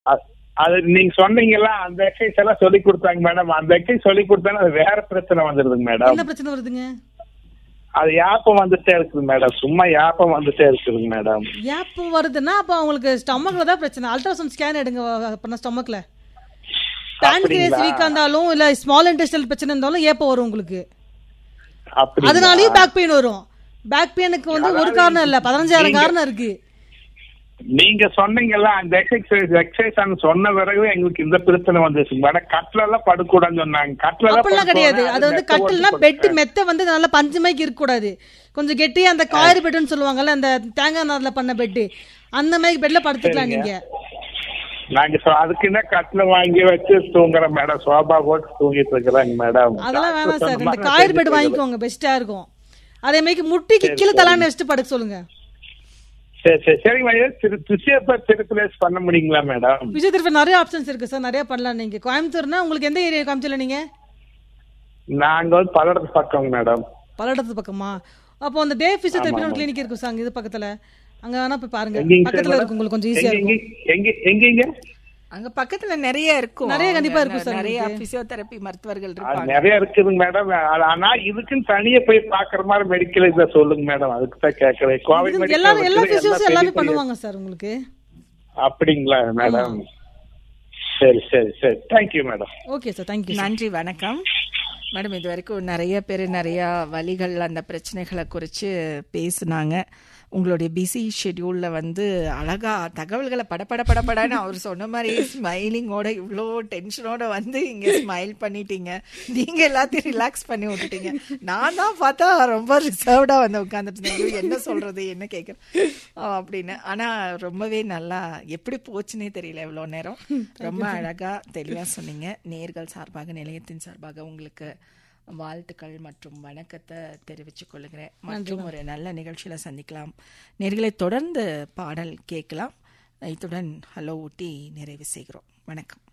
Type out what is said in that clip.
அ- அது நீங்க சொன்னீங்கல்ல அந்த எக்ஸசைஸ் எல்லாம் சொல்லி கொடுத்தாங்க மேடம் அந்த எக்ஸசைஸ் சொல்லி கொடுத்தாலும் அது வேற பிரச்சனை வந்துருதுங்க மேடம் என்ன பிரச்சனை வருதுங்க அது யாப்பம் வந்துட்டே இருக்குது மேடம் சும்மா யாப்பம் வந்துட்டே இருக்குதுங்க மேடம் ஏப்போ வருதுன்னா அப்போ அவங்களுக்கு ஸ்டொமக்ல தான் பிரச்சனை அல்ட்ராசவுண்ட் ஸ்கேன் எடுங்க அப்போ ஸ்டொமக்ல பேன்கிரேஸ் அப்படிங்களா? வீக்கா இருந்தாலும் இல்ல ஸ்மால் இன்டெஸ்டல் பிரச்சனை இருந்தாலும் ஏப்போ வரும் உங்களுக்கு அப்படி அதனாலயும் பேக் பெயின் வரும் பேக் பெயினுக்கு வந்து ஒரு காரணம் இல்ல பதினஞ்சாயிரம் காரணம் இருக்கு நீங்க சொன்னீங்கல்ல அந்த எக்ஸசைஸ் எக்ஸசைஸ் சொன்ன பிறகு எங்களுக்கு இந்த பிரச்சனை வந்துச்சு மேடம் கட்டில எல்லாம் படுக்கூடாதுன்னு சொன்னாங்க கட்டில அப்படிலாம் கிடையாது அது வந்து கட்டில்னா பெட் மெத்த வந்து நல்லா பஞ்சு மாதிரி இருக்க கூடாது கொஞ்சம் கெட்டியா அந்த காயர் பெட்டுன்னு சொல்லுவாங்கல்ல அந்த தேங்காய் நார்ல பண்ண பெட்டு அந்த மாதிரி பெட்ல படுத்துக்கலாம் நீங்க நாங்க சொ- அதுக்கு என்ன கட்டில வாங்கி வச்சு தூங்குறோம் மேடம் சோபா போட்டு தூங்கிட்டு இருக்கிறாங்க மேடம் அதெல்லாம் வேணாம் டாக்டர் சார் சொன்ன இந்த மாதிரி காயர் பெட் தெரிஞ்சுக்கிறது. வாங்கிக்கோங்க பெஸ்டா இருக்கும் அதே மாதிரி முட்டிக்கு கீழே தலான்னு வச்சுட்டு படுக்க சொல்லுங்க சரி சரி சரிங்க மேடம் திரு பிசியோதெரபி பிளேஸ் பண்ண முடியுங்களா மேடம் பிசியோதெரபி நிறைய ஆப்ஷன்ஸ் இருக்கு சார் நிறைய பண்ணலாம் நீங்க கோயம்புத்தூர்னா உங்களுக்கு எந்த ஏரியா கோயம்புத்தூர்ல நீங்க நாங்க வந்து பல்லடத்து பக்கம் மேடம் பல்லடத்து பக்கமா அப்போ அந்த டே பிசியோதெரபி ஒரு கிளினிக் இருக்கு சார் இது பக்கத்துல அங்க வேணா போய் பாருங்க எங்கேங்க சார் பக்கத்துல மேடம்? இருக்கு உங்களுக்கு கொஞ்சம் ஈஸியா எங்க இருக்கும் எங்க எங்க எங்க அங்க பக்கத்துல நிறைய இருக்கும் நிறைய கண்டிப்பா அங்க இருக்கும் சார் நிறைய உங்களுக்கு. பிசியோதெரபி மருத்துவர்கள் அது இருப்பாங்க நிறைய இருக்குதுங்க மேடம் ஆனா இதுக்குன்னு தனியா போய் பாக்குற மாதிரி மெடிக்கல் இதை சொல்லுங்க மேடம் அதுக்கு தான் கேக்குறேன் கோவை இது medical எல்லாரும் எல்லா இருக்குது, பிசியோஸ் எல்லாம் எல்லாமே பெரிய பெரிய- பண்ணுவாங்க சார் உங்களுக்கு அப்படிங்களா மேடம் சரி சரி சரி thank you madam okay sir thank you நன்றி வணக்கம் மேடம் இது வரைக்கும் நிறைய பேர் நிறைய வழிகள் அந்த பிரச்சனைகளை குறித்து பேசுனாங்க உங்களுடைய பிஸி ஷெட்யூலில் வந்து அழகா தகவல்களை படபட படபடன்னு அவர் சொன்ன மாதிரி ஸ்மைலிங்கோட இவ்வளோ டென்ஷனோட வந்து இங்கே ஸ்மைல் பண்ணிட்டீங்க நீங்கள் எல்லாத்தையும் ரிலாக்ஸ் பண்ணி விட்டுட்டீங்க நான் தான் பார்த்தா ரொம்ப ரிசர்வ்டாக வந்து உட்காந்துட்டு இருந்தேன் ஐயோ, என்ன சொல்கிறது என்ன கேட்குறேன் அப்படின்னு ஆனால் ரொம்பவே நல்லா எப்படி போச்சுன்னே தெரியல இவ்வளோ நேரம் ரொம்ப அழகா தெளிவா சொன்னீங்க நேர்கள் சார்பாக நிலையத்தின் சார்பாக உங்களுக்கு வாழ்த்துக்கள் மற்றும் வணக்கத்தை தெரிவித்துக் கொள்கிறேன் மற்றும் ஒரு நல்ல நிகழ்ச்சியில சந்திக்கலாம் நேர்களை தொடர்ந்து பாடல் கேட்கலாம் இத்துடன் ஹலோ ஊட்டி நிறைவு செய்கிறோம் வணக்கம்